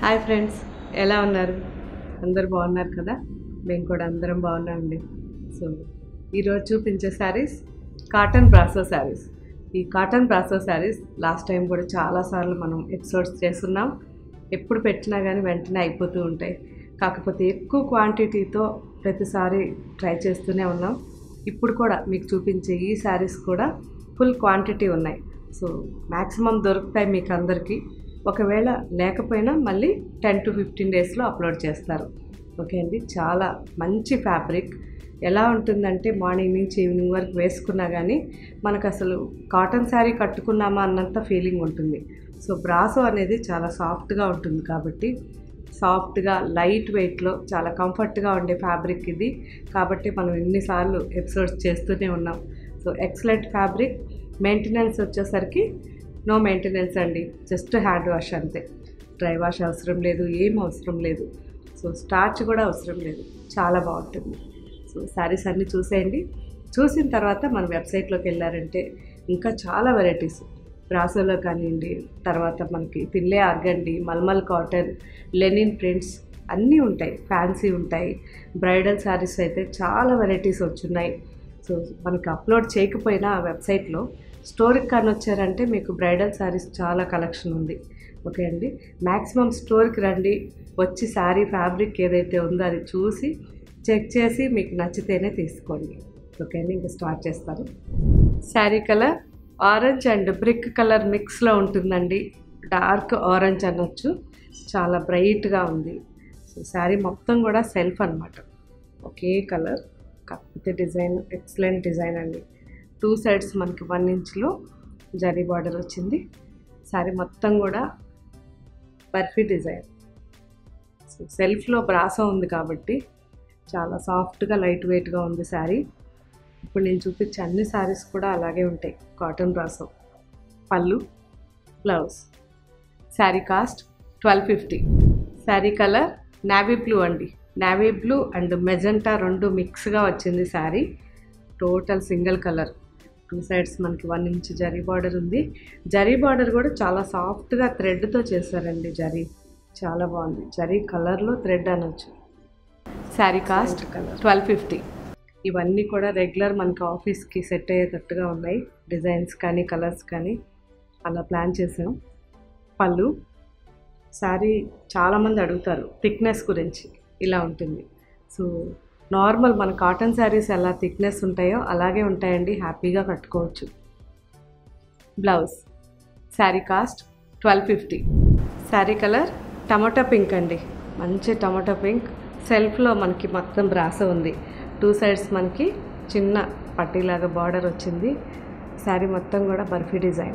hi friends ఎలా ఉన్నారు అందరు బాగున్నారు కదా మేము కూడా అందరం బాగున్నామండి సో ఈరోజు చూపించే శారీస్ కాటన్ బ్రాసో శారీస్ ఈ cotton brasso sarees last time కూడా చాలాసార్లు మనం ఎపిసోడ్స్ చేస్తున్నాం ఎప్పుడు పెట్టినా కానీ వెంటనే అయిపోతూ ఉంటాయి కాకపోతే ఎక్కువ క్వాంటిటీతో ప్రతిసారి ట్రై చేస్తూనే ఉన్నాం ఇప్పుడు కూడా మీకు చూపించే ఈ శారీస్ కూడా ఫుల్ క్వాంటిటీ ఉన్నాయి సో మ్యాక్సిమం దొరుకుతాయి మీకు అందరికీ ఒకవేళ లేకపోయినా మళ్ళీ టెన్ టు ఫిఫ్టీన్ డేస్లో అప్లోడ్ చేస్తారు ఓకే అండి చాలా మంచి ఫ్యాబ్రిక్ ఎలా ఉంటుందంటే మార్నింగ్ నుంచి ఈవినింగ్ వరకు వేసుకున్నా కానీ మనకు అసలు కాటన్ శారీ కట్టుకున్నామా అన్నంత ఫీలింగ్ ఉంటుంది సో బ్రాసో అనేది చాలా సాఫ్ట్గా ఉంటుంది కాబట్టి సాఫ్ట్గా లైట్ వెయిట్లో చాలా కంఫర్ట్గా ఉండే ఫ్యాబ్రిక్ ఇది కాబట్టి మనం ఎన్నిసార్లు ఎపిసోడ్స్ చేస్తూనే ఉన్నాం సో ఎక్సలెంట్ ఫ్యాబ్రిక్ మెయింటెనెన్స్ వచ్చేసరికి నో మెయింటెనెన్స్ అండి జస్ట్ హ్యాండ్ వాష్ అంతే డ్రై వాష్ అవసరం లేదు ఏం అవసరం లేదు సో స్టార్చ్ కూడా అవసరం లేదు చాలా బాగుంటుంది సో శారీస్ అన్నీ చూసేయండి చూసిన తర్వాత మన వెబ్సైట్లోకి వెళ్ళారంటే ఇంకా చాలా వెరైటీస్ బ్రాసోలో కానివ్వండి తర్వాత మనకి పిల్లే organdy malmal cotton linen prints అన్నీ ఉంటాయి ఫ్యాన్సీ ఉంటాయి బ్రైడల్ శారీస్ అయితే చాలా వెరైటీస్ వచ్చున్నాయి సో మనకి అప్లోడ్ చేయకపోయినా ఆ వెబ్సైట్లో స్టోర్కి కానీ వచ్చారంటే మీకు బ్రైడల్ శారీస్ చాలా కలెక్షన్ ఉంది ఓకే అండి మ్యాక్సిమం స్టోర్కి రండి వచ్చి శారీ ఫ్యాబ్రిక్ ఏదైతే ఉందో అది చూసి చెక్ చేసి మీకు నచ్చితేనే తీసుకోండి ఓకే అండి ఇంకా స్టార్ట్ చేస్తాను saree colour orange and brick colour మిక్స్లో ఉంటుందండి డార్క్ ఆరెంజ్ అనొచ్చు చాలా బ్రైట్గా ఉంది సో శారీ మొత్తం కూడా సెల్ఫ్ అనమాట ఒకే కలర్ కాకపోతే డిజైన్ ఎక్సలెంట్ డిజైన్ అండి టూ సైడ్స్ మనకి వన్ ఇంచ్లో జరీ బార్డర్ వచ్చింది శారీ మొత్తం కూడా బర్ఫీ డిజైన్ సో సెల్ఫ్లో బ్రాసో ఉంది కాబట్టి చాలా సాఫ్ట్గా లైట్ వెయిట్గా ఉంది శారీ ఇప్పుడు నేను చూపించే అన్ని శారీస్ కూడా అలాగే ఉంటాయి కాటన్ బ్రాసో పళ్ళు blouse sari cost twelve fifty sari colour navy blue అండి నావీ బ్లూ అండ్ మెజెంటా రెండు మిక్స్గా వచ్చింది saree total single colour two sides మనకి వన్ ఇంచ్ జరీ బార్డర్ ఉంది జరీ బార్డర్ కూడా చాలా సాఫ్ట్గా థ్రెడ్తో చేశారండి జరీ చాలా బాగుంది జరీ కలర్లో థ్రెడ్ అనొచ్చు శారీ కాస్ట్ ట్వెల్వ్ ఫిఫ్టీ ఇవన్నీ కూడా రెగ్యులర్ మనకి ఆఫీస్కి సెట్ అయ్యేటట్టుగా ఉన్నాయి డిజైన్స్ కానీ కలర్స్ కానీ అలా ప్లాన్ చేసాం పళ్ళు శారీ చాలామంది అడుగుతారు థిక్నెస్ గురించి ఇలా ఉంటుంది సో నార్మల్ మన కాటన్ శారీస్ ఎలా థిక్నెస్ ఉంటాయో అలాగే ఉంటాయండి హ్యాపీగా కట్టుకోవచ్చు blouse sari cost twelve fifty sari colour tomato pink అండి మంచి టమాటా పింక్ సెల్ఫ్లో మనకి మొత్తం బ్రాస ఉంది టూ సైడ్స్ మనకి చిన్న పట్టీలాగా బార్డర్ వచ్చింది శారీ మొత్తం కూడా బర్ఫీ డిజైన్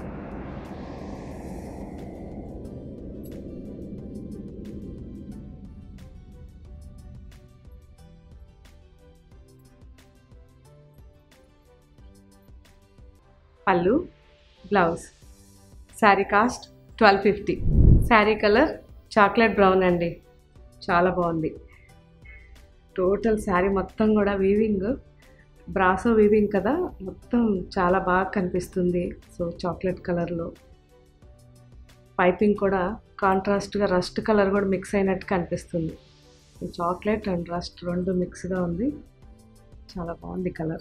పళ్ళు blouse sari cost twelve fifty sari colour chocolate brown అండి చాలా బాగుంది టోటల్ శారీ మొత్తం కూడా వీవింగ్ బ్రాసో వీవింగ్ కదా మొత్తం చాలా బాగా కనిపిస్తుంది సో చాక్లెట్ కలర్లో పైపింగ్ కూడా కాంట్రాస్ట్గా రస్ట్ కలర్ కూడా మిక్స్ అయినట్టు కనిపిస్తుంది చాక్లెట్ అండ్ రస్ట్ రెండు మిక్స్గా ఉంది చాలా బాగుంది కలర్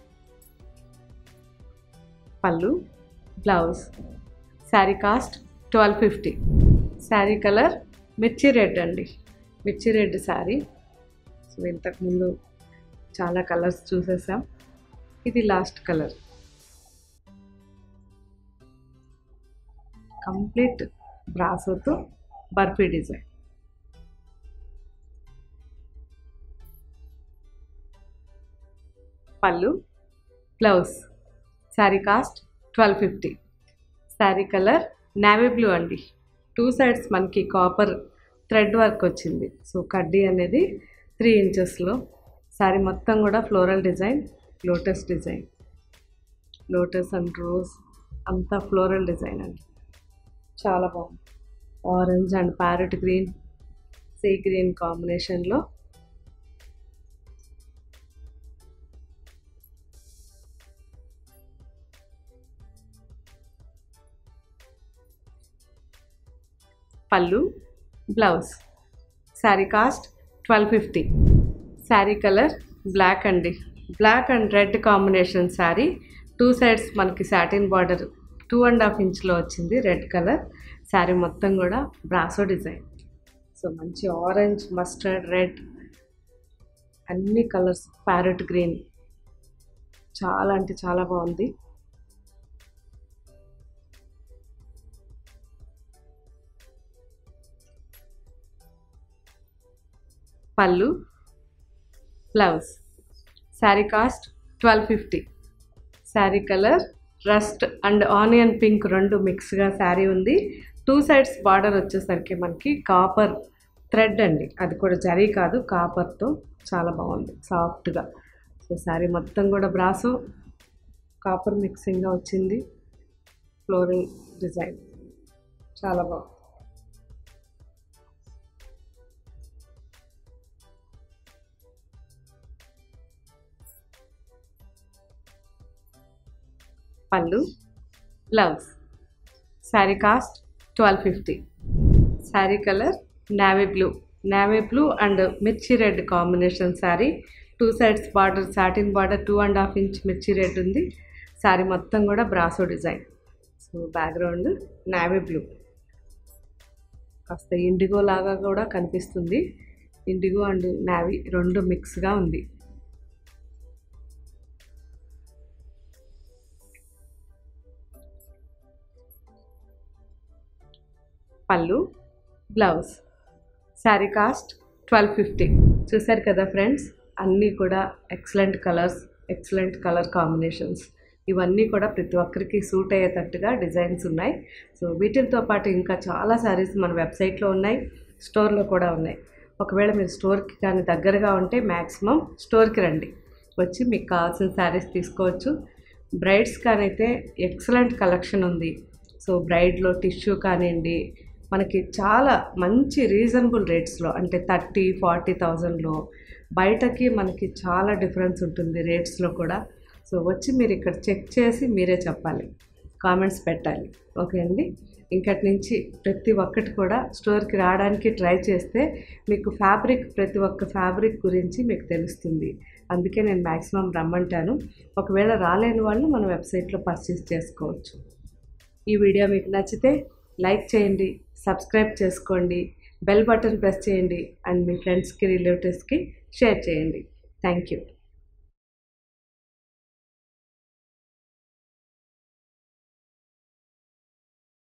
పళ్ళు blouse sari cost twelve fifty sari colour mirchi red అండి మిర్చి రెడ్ శారీ సో ఇంతకుముందు చాలా కలర్స్ చూసేసాం ఇది లాస్ట్ కలర్ కంప్లీట్ బ్రాసోతో బర్ఫీ డిజైన్ పళ్ళు blouse sari cost twelve fifty sari colour navy blue అండి టూ సైడ్స్ మనకి కాపర్ థ్రెడ్ వర్క్ వచ్చింది సో కడ్డీ అనేది త్రీ ఇంచెస్లో శారీ మొత్తం కూడా floral design lotus design lotus and rose అంతా ఫ్లోరల్ డిజైన్ అండి చాలా బాగుంది orange and parrot green sea green కాంబినేషన్లో పళ్ళు blouse sari cost twelve fifty sari colour black అండి black and red combination sari two sides మనకి satin border two and half ఇంచ్లో వచ్చింది రెడ్ కలర్ శారీ మొత్తం కూడా బ్రాసో డిజైన్ సో మంచి ఆరెంజ్ మస్టర్డ్ రెడ్ అన్ని కలర్స్ ప్యారెట్ గ్రీన్ చాలా అంటే చాలా బాగుంది పళ్ళు blouse sari cost twelve fifty sari colour rust and onion pink రెండు మిక్స్గా శారీ ఉంది టూ సైడ్స్ బార్డర్ వచ్చేసరికి మనకి కాపర్ థ్రెడ్ అండి అది కూడా జరీ కాదు కాపర్తో చాలా బాగుంది సాఫ్ట్గా సో శారీ మొత్తం కూడా బ్రాసో కాపర్ మిక్సింగ్గా వచ్చింది ఫ్లోరల్ డిజైన్ చాలా బాగుంది పళ్ళు blouse sari cost twelve fifty sari colour navy blue navy blue and mirchi red combination sari two sides border satin border two and half inch mirchi red ఉంది శారీ మొత్తం కూడా brasso design so background navy blue కాస్త indigo లాగా కూడా కనిపిస్తుంది ఇండిగో అండ్ నావీ రెండు మిక్స్గా ఉంది పళ్ళు blouse sari cost twelve fifty చూసారు కదా ఫ్రెండ్స్ అన్నీ కూడా excellent colours excellent colour combinations ఇవన్నీ కూడా ప్రతి ఒక్కరికి సూట్ అయ్యేటట్టుగా డిజైన్స్ ఉన్నాయి సో వీటితో పాటు ఇంకా చాలా శారీస్ మన వెబ్సైట్లో ఉన్నాయి స్టోర్లో కూడా ఉన్నాయి ఒకవేళ మీరు స్టోర్కి కానీ దగ్గరగా ఉంటే మ్యాక్సిమం స్టోర్కి రండి వచ్చి మీకు కావాల్సిన శారీస్ తీసుకోవచ్చు బ్రైడ్స్ కానైతే ఎక్సలెంట్ కలెక్షన్ ఉంది సో బ్రైడ్లో టిష్యూ కానివ్వండి మనకి చాలా మంచి రీజనబుల్ రేట్స్లో అంటే థర్టీ ఫార్టీ థౌజండ్లో బయటకి మనకి చాలా డిఫరెన్స్ ఉంటుంది రేట్స్లో కూడా సో వచ్చి మీరు ఇక్కడ చెక్ చేసి మీరే చెప్పాలి కామెంట్స్ పెట్టాలి ఓకే అండి ఇంకటి నుంచి ప్రతి ఒక్కటి కూడా స్టోర్కి రావడానికి ట్రై చేస్తే మీకు ఫ్యాబ్రిక్ ప్రతి ఒక్క ఫ్యాబ్రిక్ గురించి మీకు తెలుస్తుంది అందుకే నేను మ్యాక్సిమం రమ్మంటాను ఒకవేళ రాలేని వాళ్ళు మన వెబ్సైట్లో పర్చేస్ చేసుకోవచ్చు ఈ వీడియో మీకు నచ్చితే లైక్ చేయండి సబ్స్క్రైబ్ చేసుకోండి బెల్ బటన్ ప్రెస్ చేయండి అండ్ మీ ఫ్రెండ్స్కి రిలేటివ్స్కి షేర్ చేయండి థ్యాంక్ యూ